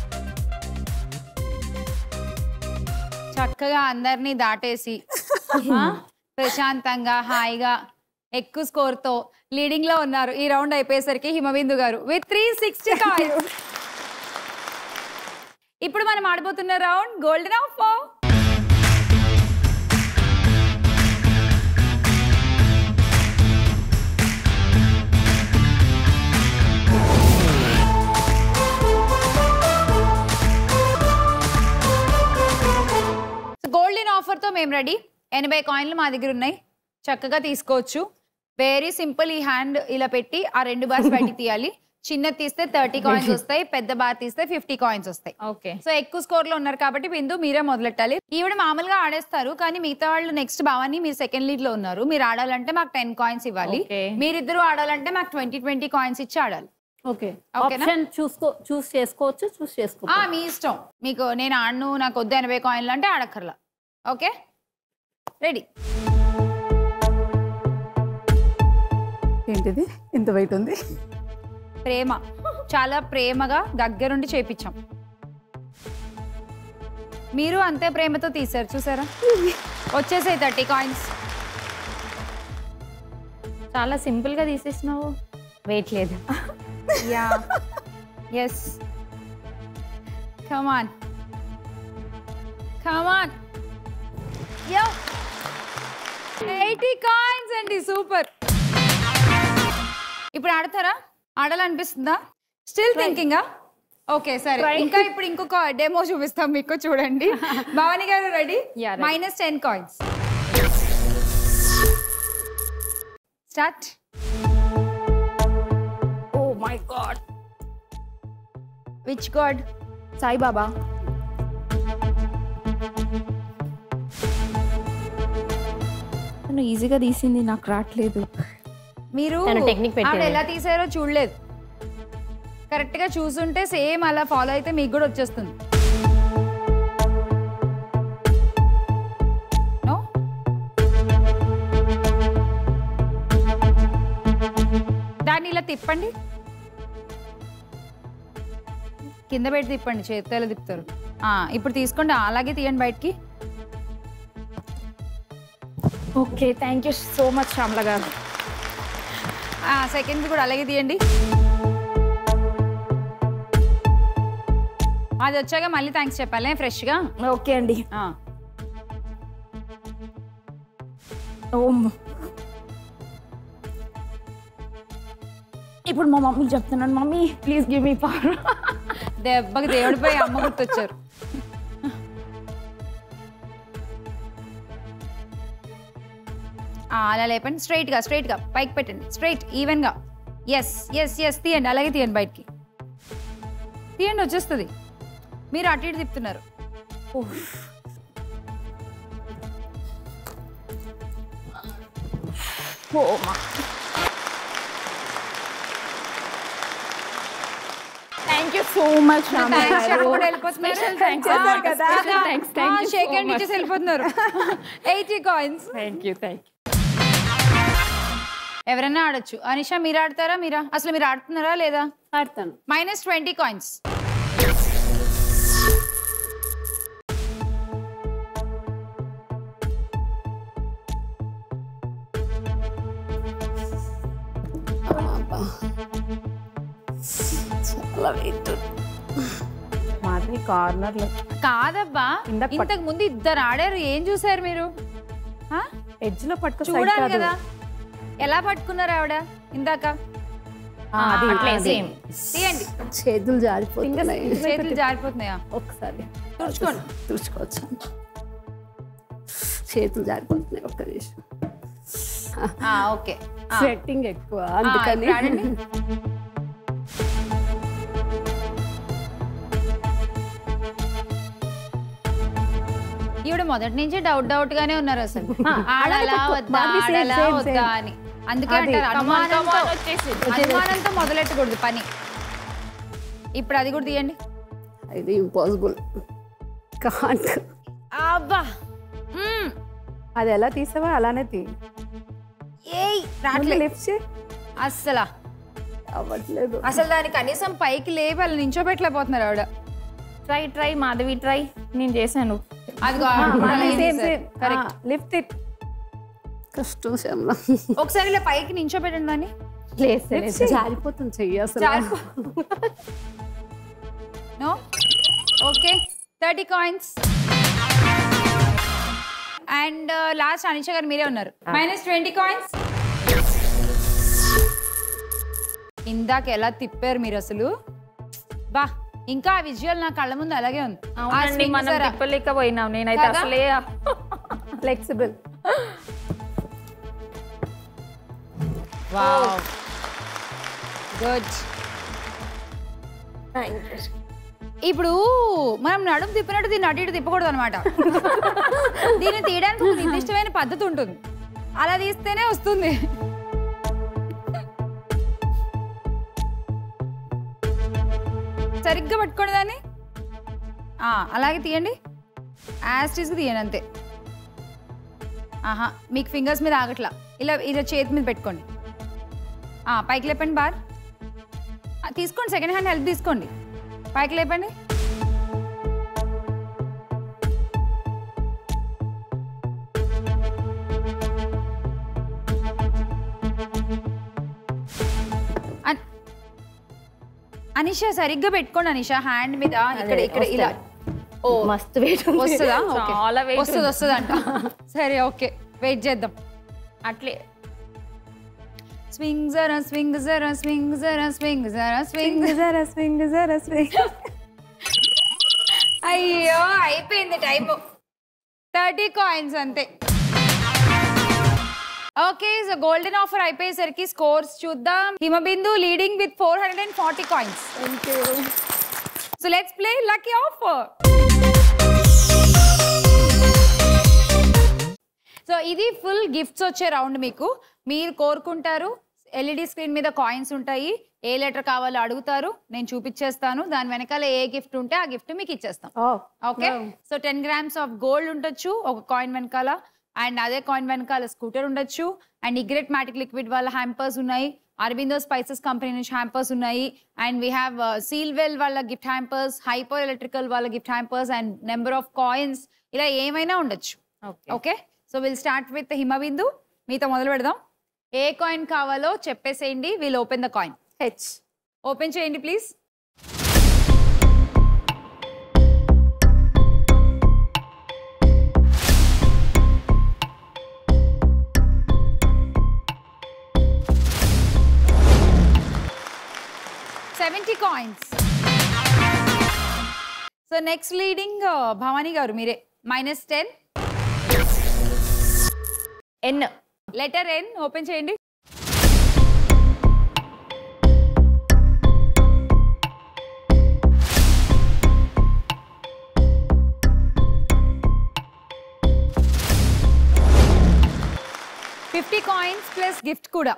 చక్కగా అందరినీ దాటేసి ఆ, ప్రశాంతంగా హాయిగా ఎక్కువ స్కోర్ తో లీడింగ్ లో ఉన్నారు ఈ రౌండ్ అయిపోయేసరికి హిమబిందు గారు విత్ త్రీ సిక్స్టీ కాయిన్స్ ఇప్పుడు మనం ఆడబోతున్న రౌండ్ గోల్డెన్ ఆఫ్ గోల్డెన్ ఆఫర్తో మేము రెడీ ఎనభై కాయిన్లు మా దగ్గర ఉన్నాయి చక్కగా తీసుకోవచ్చు వెరీ సింపుల్ ఈ హ్యాండ్ ఇలా పెట్టి ఆ రెండు బార్స్ బయటికి తీయాలి చిన్నది తీస్తే థర్టీ కాయిన్స్ వస్తాయి పెద్ద బార్ తీస్తే ఫిఫ్టీ కాయిన్స్ వస్తాయి ఓకే సో ఎక్కువ స్కోర్ లో ఉన్నారు కాబట్టి బిందు మీరే మొదలెట్టాలి ఈవిడ మామూలుగా ఆడేస్తారు కానీ మిగతా వాళ్ళు నెక్స్ట్ భవాని మీరు సెకండ్ లీడ్ లో ఉన్నారు మీరు ఆడాలంటే మాకు టెన్ కాయిన్స్ ఇవ్వాలి Okay. మీరిద్దరు ఆడాలంటే మాకు ట్వంటీ ట్వంటీ కాయిన్స్ ఇచ్చి ఆడాలి ఓకే ఓకేనా? ఆప్షన్ చూసుకో చూస్ చేసుకోవచ్చు చూస్ చేసుకో ఆ మీ ఇష్టం మీకు నేను ఆడను నాకు వద్దు ఎనభై కాయిన్లు అంటే ఆడక్కర్లా ఓకే రెడీ ఏంటిది ఇంత వెయిట్ ఉంది ప్రేమ చాలా ప్రేమగా దగ్గరుండి చేపించాం మీరు అంతే ప్రేమతో తీశారు చూసారా వచ్చేసాయి థర్టీ కాయిన్స్ చాలా సింపుల్ గా తీసేసినావు వెయిట్ లేదు yeah yes come on come on yo eighty coins అండి సూపర్ ఇప్పుడు ఆడతారా ఆడాలనిపిస్తుందా స్టిల్ థింకింగా ఓకే సరే ఇంకా ఇప్పుడు ఇంకొక డెమో చూపిస్తాం మీకు చూడండి భవాని గారు ready Yeah, ready. Minus ten coins start oh my God which God Saibaba తను ఈజీగా తీసింది నాకు రావట్లేదు మీరు తను technique పెట్టింది. ఆవిడ ఎలా తీసారో చూడలేదు కరెక్ట్ గా చూసుంటే సేమ్ అలా ఫాలో అయితే మీకు కూడా వచ్చేస్తుంది No? దాన్ని ఇలా తిప్పండి కింద పెట్టి తిప్పండి చేతితో ఎలా తిప్పుతారు ఆ, ఇప్పుడు తీసుకోండి అలాగే తీయండి బయటికి okay thank you so much Shyamala గారు సెకండ్స్ కూడా అలాగే తీయండి అది వచ్చాక మళ్ళీ థ్యాంక్స్ చెప్పాలి ఫ్రెష్గా ఓకే అండి ఓమ్. ఇప్పుడు మా మమ్మీకి చెప్తున్నాను mummy please give me power దెబ్బకి దేవుడిపై అమ్మ గుర్తొచ్చారు ఆ, అలా లేపండి స్ట్రైట్గా స్ట్రైట్గా పైకి పెట్టండి స్ట్రైట్ ఈవెన్గా ఎస్ ఎస్ ఎస్ తీయండి అలాగే తీయండి బయటికి తీయండి వచ్చేస్తుంది మీరు అటు ఇటు తిప్పుతున్నారు thank you so much Thanks చెప్పకుండా వెళ్ళిపోతున్నారు. చేశారు కదా. ఆ, షేక్ హ్యాండ్ ఇచ్చేసి వెళ్ళిపోతున్నారు eighty coins thank you thank ఎవరైనా ఆడొచ్చు అనిషా మీరు ఆడతారా మీరా అసలు మీరు ఆడుతున్నారా లేదా ఆడతాను మైనస్ ట్వంటీ కాయిన్స్ మాది కార్నర్ లో కాదబ్బా ఇందాక పట్- ఇంతకు ముందు ఇద్దరు ఆడారు ఏం చూసారు మీరు ఆ? ఎడ్జ్ లో పట్టుకో side చూడాలి కాదు. కదా ఎలా పట్టుకున్నారు ఆవిడ ఇందాక ఆ, అది అట్లే అది. సేమ్ తీయండి చేతులు జారిపోతున్నాయి చేతులు జారిపోతున్నాయా ఒకసారి తుడుచుకోండి చూసుకోవచ్చు చేతులు జారిపోతున్నాయి ఒక్క నిమిషం ఆ, ఓకే ఆ. స్వెట్టింగ్ ఎక్కువ ఆ, అందుకని ఇప్పుడు ఆడండి. ఈవిడ మొదటి నుంచి డౌట్ డౌట్ గానే ఉన్నారు అసలు ఆడాలా వద్దా మాది same, ఆడాలా same, వద్దా same. అని అందుకే అది. అంటారు Come on, come అనుమానంతో on వచ్చేసి అనుమానంతో మొదలెట్టకూడదు పని ఇప్పుడు అది కూడా తీయండి ఇది ఇంపాసిబుల్ కాంట్ అబ్బా మ్మ్. అది ఎలా తీసావా అలానే తీ ఏయ్ రాట్లే లిఫ్ట్ చేయి అస్సలా అవ్వట్లేదు అసలు దాన్ని కనీసం పైకి లేపి వాళ్ళు నించోబెట్టలేకపోతున్నారు ఆవిడ ట్రై ట్రై మాధవి ట్రై నేను చేశాను అదిగో same same correct lift it కష్టం శ్యామల ఒకసారి ఇలా పైకి నించోబెట్టండి దాన్ని జారిపోతుంది చెయ్యి అసలు no okay thirty coins and last Anisha గారు మీరే ఉన్నారు మైనస్ ట్వంటీ కాయిన్స్ ఇందాక ఎలా తిప్పారు మీరు అసలు బా ఇంకా ఆ విజువల్ నా కళ్ళ ముందు అలాగే ఉంది ఆ అవునండి swing మనం చూసారా? తిప్పలేకపోయినాం నేనైతే కదా? అసలే ఫ్లెక్సిబుల్ వావ్ గుడ్ ఇప్పుడు మనం నడుము తిప్పినట్టు దీన్ని అటు ఇటు తిప్పకూడదు అనమాట దీన్ని తీయడానికి ఒక నిర్దిష్టమైన పద్ధతి ఉంటుంది అలా తీస్తేనే వస్తుంది సరిగ్గా పట్టుకోండి దాన్ని ఆ, అలాగే తీయండి యాస్టీస్కి తీయండి అంతే ఆహా మీకు ఫింగర్స్ మీద ఆగట్లా ఇలా ఇలా చేతి మీద పెట్టుకోండి ఆ, పైకి లేపండి బార్ ఆ, తీసుకోండి సెకండ్ హ్యాండ్ హెల్ప్ తీసుకోండి పైకి లేపండి అన్- అనిషా సరిగ్గా పెట్టుకోండి అనిషా హ్యాండ్ మీద ఇక్కడ ఇక్కడ ఇలా ఓ మస్తు వెయిట్ ఉంది. వస్తుందా ఓకే చాలా weight వస్తుంది వస్తుంది అంట సరే ఓకే వెయిట్ చేద్దాం అట్లే స్వింగ్ జరా స్వింగ్ జరా స్వింగ్ జరా స్వింగ్ జరా స్వింగ్ జరా స్వింగ్ జరా స్వింగ్ అయ్యో అయిపోయింది టైం థర్టీ కాయిన్స్ అంతే ఓకే సో గోల్డెన్ ఆఫర్ అయిపోయేసరికి స్కోర్స్ చూద్దాం Himabindu leading with four hundred and forty coins so let's play lucky offer so ఇది ఫుల్ గిఫ్ట్స్ వచ్చే రౌండ్ మీకు మీరు కోరుకుంటారు ఎల్ఈడి స్క్రీన్ మీద కాయిన్స్ ఉంటాయి ఏ లెటర్ కావాలో అడుగుతారు నేను చూపించేస్తాను దాని వెనకాల ఏ గిఫ్ట్ ఉంటే ఆ గిఫ్ట్ మీకు ఇచ్చేస్తాం okay so ten grams of gold ఉండొచ్చు ఒక కాయిన్ వెనకాల అండ్ అదే కాయిన్ వెనకాల స్కూటర్ ఉండొచ్చు అండ్ ఇగ్రెట్ మ్యాటిక్ లిక్విడ్ వాళ్ళ హ్యాంపర్స్ ఉన్నాయి అరబిందో స్పైసెస్ కంపెనీ నుంచి హ్యాంపర్స్ ఉన్నాయి అండ్ వీ హ్యావ్ సీల్వెల్ వాళ్ళ గిఫ్ట్ హ్యాంపర్స్ హైపో ఎలక్ట్రికల్ వాళ్ళ gift hampers and number of coins ఇలా ఏమైనా ఉండొచ్చు okay so will start with Himabindu మీతో మొదలు పెడదాం ఏ కాయిన్ కావాలో చెప్పేసేయండి will open the coin H open చేయండి please seventy coins so next leading Bhavani గారు మీరే minus ten N letter an open చేయండి ఫిఫ్టీ కాయిన్స్ ప్లస్ గిఫ్ట్ కూడా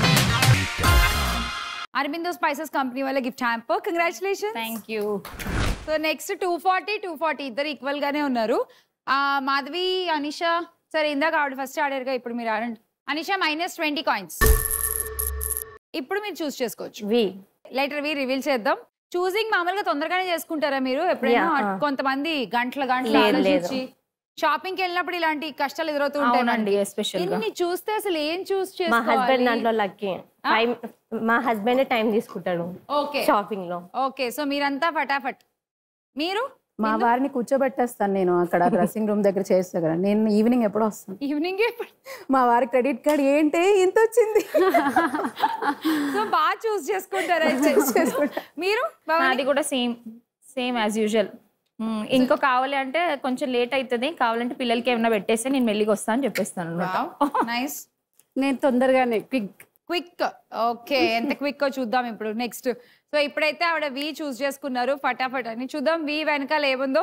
అరబిందో స్పైసెస్ కంపెనీ వాళ్ళ gift hamper congratulation thank you so next two forty two forty ఇద్దరు ఈక్వల్ గానే ఉన్నారు ఆ, మాధవి అనిష సరే ఇందాక ఆవిడ ఫస్ట్ ఆడారుగా ఇప్పుడు మీరు ఆడండి అనిష మైనస్ ట్వంటీ కాయిన్స్ ఇప్పుడు మీరు చూస్ చేసుకోవచ్చు వి లెటర్ వి రివీల్ చేద్దాం చూసింగ్ మామూలుగా తొందరగానే చేసుకుంటారా మీరు ఎప్పుడైనా Yeah, అట్- ah. కొంతమంది గంటల గంటల లేదు, లేదు. ఆలోచించి షాపింగ్ కి వెళ్ళినప్పుడు ఇలాంటి కష్టాలు ఎదురవుతూ ఉంటాయి అవునండి, మనకి. especially గా. ఇన్ని చూస్తే అసలు ఏం చూస్ మా హస్బెండ్ చేసుకోవాలి దాంట్లో లక్కీ టైం మా హస్బెండ్ టైం తీసుకుంటాడు ఓకే షాపింగ్ లో ఓకే సో మీరంతా ఫటాఫట్ మీరు మా వారిని కూర్చోబెట్టేస్తాను నేను అక్కడ డ్రెస్సింగ్ రూమ్ దగ్గర చేస్తా కదా నేను ఈవినింగ్ ఎప్పుడు వస్తాను ఈవినింగ్ మా వారి క్రెడిట్ కార్డ్ ఏంటి ఇంత వచ్చింది సో బాగా చూస్ చేసుకుంటారు అయితే మీరు భవాని? నాది కూడా సేమ్ సేమ్ యాజ్ యూజువల్ ఇంకో కావాలి అంటే కొంచెం లేట్ అవుతుంది కావాలంటే పిల్లలకి ఏమైనా పెట్టేస్తే నేను మెల్లిగా వస్తా అని చెప్పేస్తాను అన్నమాట నైస్ నేను తొందరగానే క్విక్ క్విక్ ఓకే ఎంత క్విక్ చూద్దాం ఇప్పుడు నెక్స్ట్ సో ఇప్పుడైతే ఆవిడ వి చూస్ చేసుకున్నారు ఫటాఫట్ అని చూద్దాం వి వెనకాల ఏముందో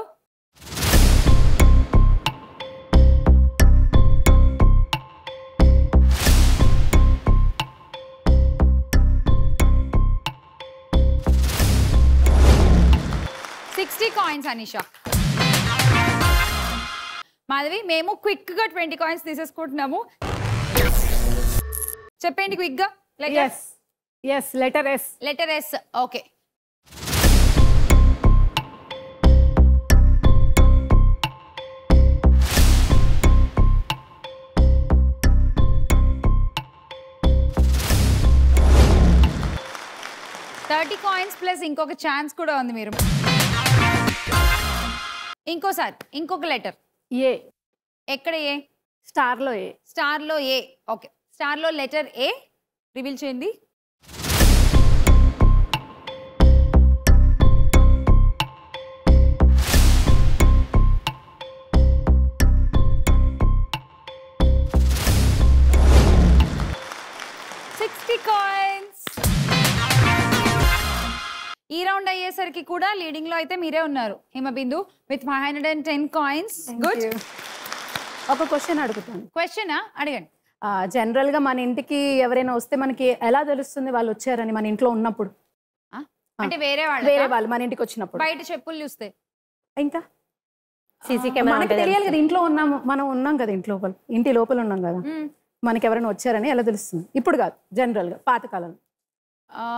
సిక్స్టీ కాయిన్స్ అనిషా మాధవి మేము క్విక్ గా ట్వంటీ కాయిన్స్ తీసేసుకుంటున్నాము చెప్పండి క్విక్ గా letter S S letter S letter S okay thirty coins plus ఇంకొక ఛాన్స్ కూడా ఉంది మీరు ఇంకోసారి ఇంకొక లెటర్ ఏ ఎక్కడ ఏ స్టార్లో ఏ స్టార్లో ఏ ఓకే స్టార్లో లెటర్ ఏ రివీల్ చేయండి సిక్స్టీ కాయిన్స్ ఈ రౌండ్ అయ్యేసరికి కూడా లీడింగ్ లో అయితే మీరే ఉన్నారు Himabindu with five hundred and ten coins good ఒక క్వశ్చన్ అడుగుతాను క్వశ్చన్ అడగండి ఆ, జనరల్ గా మన ఇంటికి ఎవరైనా వస్తే మనకి ఎలా తెలుస్తుంది వాళ్ళు వచ్చారని మన ఇంట్లో ఉన్నప్పుడు ఆ? అంటే వేరే వేరే వాళ్ళు వాళ్ళు మన ఇంటికి వచ్చినప్పుడు బయట చెప్పులు చూస్తే ఇంకా సీసీ కెమెరా మనకి తెలియాలి కదా ఇంట్లో ఉన్నాము మనం ఉన్నాం కదా ఇంట్లో లోపల ఇంటి లోపల ఉన్నాం కదా మ్మ్. మనకి ఎవరైనా వచ్చారని ఎలా తెలుస్తుంది ఇప్పుడు కాదు జనరల్ గా పాతకాలంలో ఆ,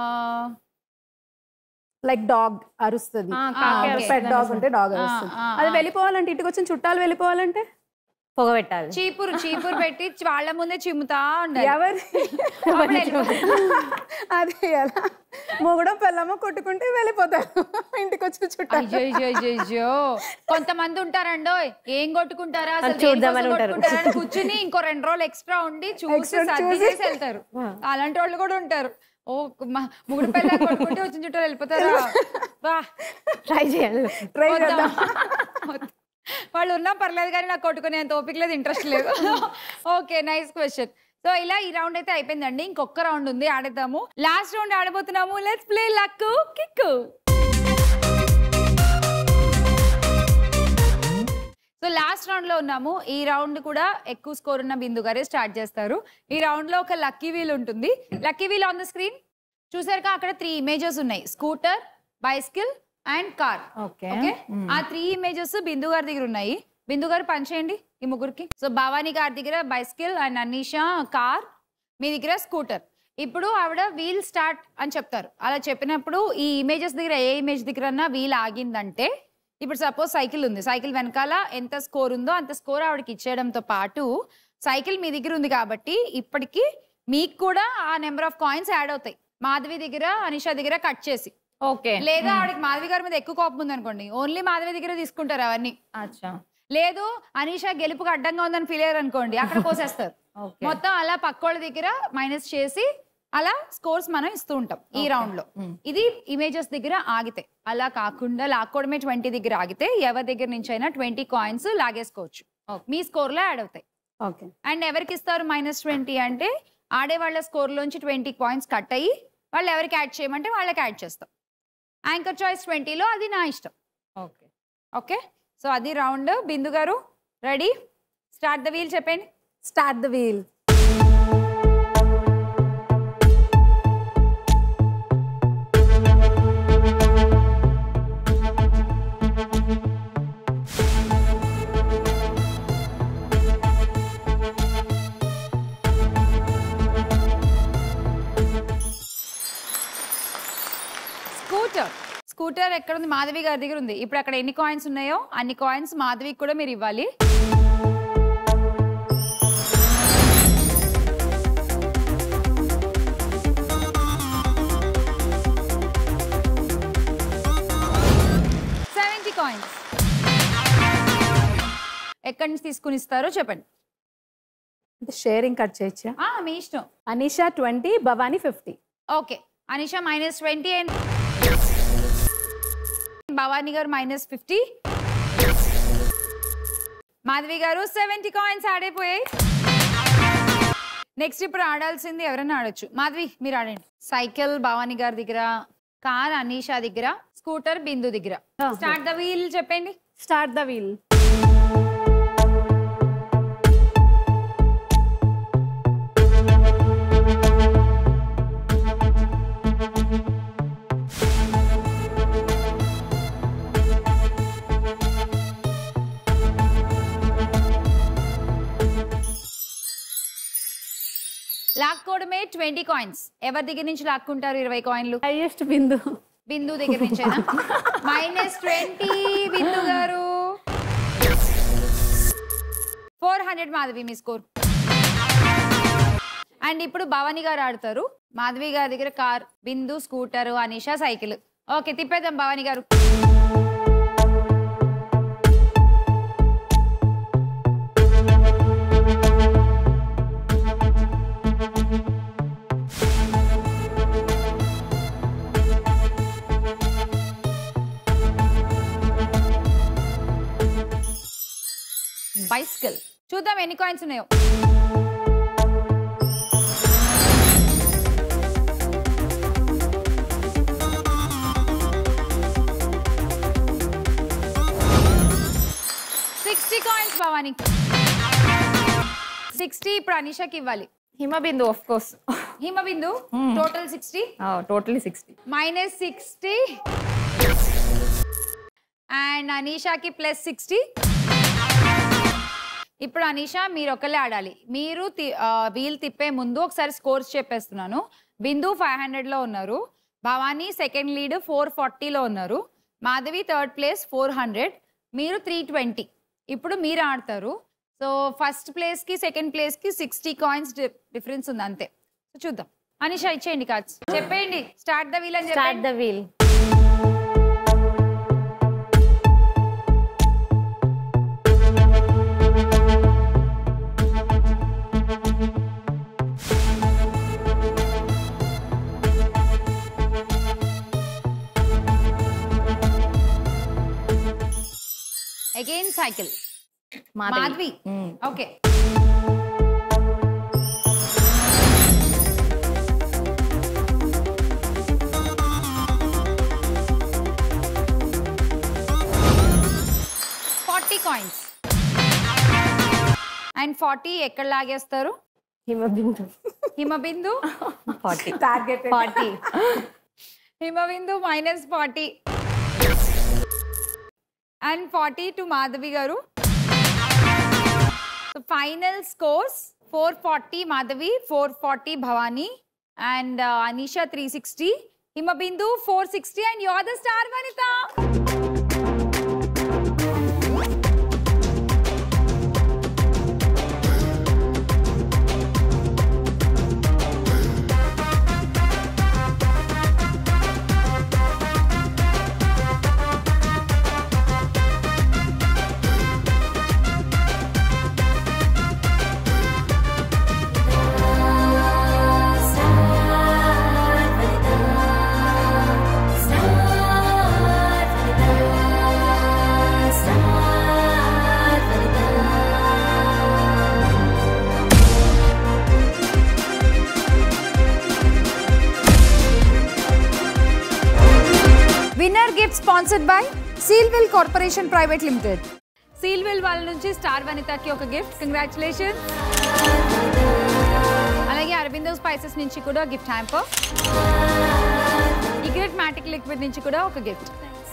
లైక్ డాగ్ అరుస్తుంది ఆ, కాకి అరుస్తుంది. పెట్ డాగ్ ఉంటే డాగ్ ఆ, అరుస్తుంది ఆ, అది ఆ. వెళ్ళిపోవాలంటే ఇంటికి వచ్చిన చుట్టాలు వెళ్ళిపోవాలంటే పొగ పెట్టాలి చీపురు చీపురు పెట్టి వాళ్ళ ముందే చిమ్ముతా ఉండాలి ఎవరి అప్పుడు వెళ్ళిపోతారు. అది ఎలా మొగుడం పిల్లమ్మ కొట్టుకుంటే వెళ్ళిపోతారు ఇంటికి వచ్చిన చుట్టాలు అయ్యో అయ్యో అయ్యో, అయ్యో కొంతమంది ఉంటారండో ఏం కొట్టుకుంటారా అసలు అది చూద్దామని దేనికోసం ఉంటారు. కొట్టుకుంటారని కూర్చుని ఇంకో రెండు రోజులు ఎక్స్ట్రా ఉండి చూసి Extra సర్ది చూసి. చేసి వెళ్తారు అలాంటి వాళ్ళు కూడా ఉంటారు ఓ మా ముగుడు పిల్ల కొట్టుకుంటే వచ్చిన చుట్టాలు వెళ్ళిపోతారా వా ట్రై చేయాలి ట్రై వద్దా? చేద్దాం వద్దు. వాళ్ళు ఉన్నా పర్లేదు కానీ నాకు కొట్టుకునేంత ఓపిక లేదు ఇంట్రెస్ట్ లేదు ఓకే నైస్ క్వశ్చన్ సో ఇలా ఈ రౌండ్ అయితే అయిపోయిందండి ఇంకొక రౌండ్ ఉంది ఆడేద్దాము లాస్ట్ రౌండ్ ఆడబోతున్నాము let's play luck kick so last round లో ఉన్నాము ఈ రౌండ్ కూడా ఎక్కువ స్కోర్ ఉన్న బిందు గారే స్టార్ట్ చేస్తారు ఈ రౌండ్ లో ఒక లక్కీ వీల్ ఉంటుంది lucky wheel on the screen చూసారుగా అక్కడ త్రీ ఇమేజెస్ ఉన్నాయి scooter bicycle and car okay okay ఆ త్రీ ఇమేజెస్ బిందు గారి దగ్గర ఉన్నాయి బిందు గారు పనిచేయండి ఈ ముగ్గురికి సో భవానీ గారి దగ్గర బైసికల్ అండ్ అనీషా కార్ మీ దగ్గర స్కూటర్ ఇప్పుడు ఆవిడ వీల్ స్టార్ట్ అని చెప్తారు అలా చెప్పినప్పుడు ఈ ఇమేజెస్ దగ్గర ఏ ఇమేజ్ దగ్గర అన్నా వీల్ ఆగిందంటే ఇప్పుడు సపోజ్ సైకిల్ ఉంది సైకిల్ వెనకాల ఎంత స్కోర్ ఉందో అంత స్కోర్ ఆవిడకి ఇచ్చేయడంతో పాటు సైకిల్ మీ దగ్గర ఉంది కాబట్టి ఇప్పటికి మీకు కూడా ఆ నెంబర్ ఆఫ్ కాయిన్స్ యాడ్ అవుతాయి మాధవి దగ్గర అనిషా దగ్గర కట్ చేసి ఓకే లేదా ఆవిడకి మాధవి గారి మీద ఎక్కువ కోపం ఉంది అనుకోండి ఓన్లీ మాధవి దగ్గర తీసుకుంటారు అవన్నీ అచ్చా లేదు అనీషా గెలుపుకి అడ్డంగా ఉందని ఫీల్ అయ్యారు అనుకోండి అక్కడ కోసేస్తారు ఓకే మొత్తం అలా పక్కోళ్ళ దగ్గర మైనస్ చేసి అలా స్కోర్స్ మనం ఇస్తూ ఉంటాం ఈ రౌండ్ లో ఇది ఇమేజెస్ దగ్గర ఆగితే అలా కాకుండా లాక్కోవడమే ట్వంటీ దగ్గర ఆగితే ఎవరి దగ్గర నుంచి అయినా ట్వంటీ కాయిన్స్ లాగేసుకోవచ్చు మీ స్కోర్ లో యాడ్ అవుతాయి ఓకే అండ్ ఎవరికి ఇస్తారు మైనస్ ట్వంటీ అంటే ఆడే వాళ్ళ స్కోర్ లోంచి ట్వంటీ పాయింట్స్ కట్ అయ్యి వాళ్ళు ఎవరికి యాడ్ చేయమంటే వాళ్ళకి యాడ్ చేస్తాం యాంకర్ చాయిస్ ట్వంటీలో అది నా ఇష్టం ఓకే ఓకే సో అది రౌండ్ బిందు గారు రెడీ స్టార్ట్ ద వీల్ చెప్పండి start the wheel scooter scooter ఎక్కడ ఉంది మాధవి గారి దగ్గర ఉంది ఇప్పుడు అక్కడ ఎన్ని కాయిన్స్ ఉన్నాయో అన్ని కాయిన్స్ మాధవికి కూడా మీరు ఇవ్వాలి ఎక్కడి నుంచి తీసుకుని ఇస్తారో చెప్పండి అంటే షేరింగ్ కట్ చేయొచ్చా ఆ, మీ ఇష్టం Anisha twenty Bhavani fifty okay Anisha minus twenty and Bhavani గారు మైనస్ ఫిఫ్టీ మాధవి గారు సెవెంటీ కాయిన్స్ ఆడైపోయాయి నెక్స్ట్ ఇప్పుడు ఆడాల్సింది ఎవరైనా ఆడొచ్చు మాధవి మీరు ఆడండి సైకిల్ భవానీ గారి దగ్గర కార్ అనీషా దగ్గర స్కూటర్ బిందు దగ్గర స్టార్ట్ ద వీల్ చెప్పండి స్టార్ట్ ద వీల్ లాక్కోవడమే ట్వంటీ కాయిన్స్ ఎవరి దగ్గర నుంచి లాక్కుంటారు ఇరవై కాయిన్లు హైయెస్ట్ బిందు బిందు దగ్గర నుంచి మైనస్ ట్వంటీ బిందు గారు ఫోర్ హండ్రెడ్ మాధవి మీ స్కోర్ అండ్ ఇప్పుడు భవానీ గారు ఆడతారు మాధవి గారి దగ్గర car Bindu scooter Anisha cycle okay తిప్పేద్దాం భవానీ గారు బైసికల్ చూద్దాం ఎన్ని కాయిన్స్ ఉన్నాయో సిక్స్టీ కాయిన్స్ భవానీ సిక్స్టీ ఇప్పుడు అనిషాకి ఇవ్వాలి Himabindu of course Himabindu total sixty totally sixty minus sixty and అనీషాకి ప్లస్ సిక్స్టీ ఇప్పుడు అనీషా మీరు ఒకళ్ళే ఆడాలి మీరు తి- ఆ, వీల్ తిప్పే ముందు ఒకసారి స్కోర్స్ చెప్పేస్తున్నాను బిందు ఫైవ్ హండ్రెడ్లో ఉన్నారు భవానీ సెకండ్ లీడ్ ఫోర్ ఫార్టీలో ఉన్నారు Madhavi third place four hundred మీరు త్రీ ట్వంటీ ఇప్పుడు మీరు ఆడతారు సో ఫస్ట్ ప్లేస్కి సెకండ్ ప్లేస్కి సిక్స్టీ కాయిన్స్ డిఫరెన్స్ ఉంది అంతే సో చూద్దాం అనీషా ఇచ్చేయండి కార్డ్స్ చెప్పేయండి స్టార్ట్ ద వీల్ అని స్టార్ట్ చెప్పండి the wheel again cycle Madhavi. Madhavi hmm. Okay forty coins and forty ఎక్కడ లాగేస్తారు Himabindu Himabindu forty target forty Himabindu minus forty and forty to Madhavi గారు final scores four forty Madhavi four forty Bhavani and Anisha three sixty Himabindu four sixty and your the star Vanitha winner gift sponsored by Sealwell corporation private limited Sealwell వాళ్ళ నుంచి స్టార్ వనితకి ఒక గిఫ్ట్ కంగ్రాచులేషన్ అలాగే అరవిందో స్పైసెస్ నుంచి కూడా gift hamper Egret Matic liquid నుంచి కూడా ఒక గిఫ్ట్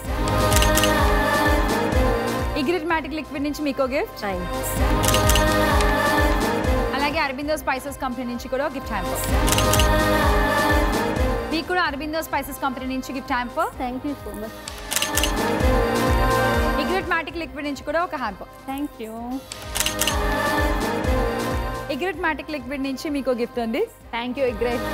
ఇగ్రెట్ మ్యాటిక్ లిక్విడ్ నుంచి మీకు గిఫ్ట్ అలాగే అరబిందో స్పైసెస్ కంపెనీ నుంచి కూడా గిఫ్ట్ హ్యాంపర్ మీకు కూడా అరబిందో స్పైసెస్ కంపెనీ నుంచి gift hamper thank you so much Egret Matic liquid నుంచి కూడా ఒక hamper thank you Egret Matic liquid నుంచి మీకు గిఫ్ట్ ఉంది థ్యాంక్ యూ గ్రేట్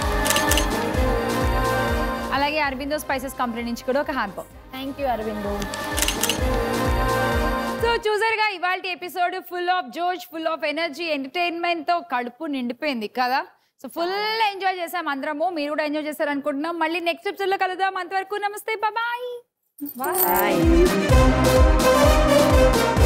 అలాగే అరబిందో స్పైసెస్ కంపెనీ నుంచి కూడా ఒక hamper thank you Aurobindo so చూసారుగా ఇవాళ ఎపిసోడ్ ఫుల్ ఆఫ్ జోష్ ఫుల్ ఆఫ్ ఎనర్జీ ఎంటర్టైన్మెంట్ తో కడుపు నిండిపోయింది కదా సో ఫుల్ ఎంజాయ్ చేసాం అందరము మీరు కూడా ఎంజాయ్ చేశారు అనుకుంటున్నాం మళ్ళీ నెక్స్ట్ ఎపిసోడ్ లో కలుద్దాం అంతవరకు నమస్తే బాయ్ Bye.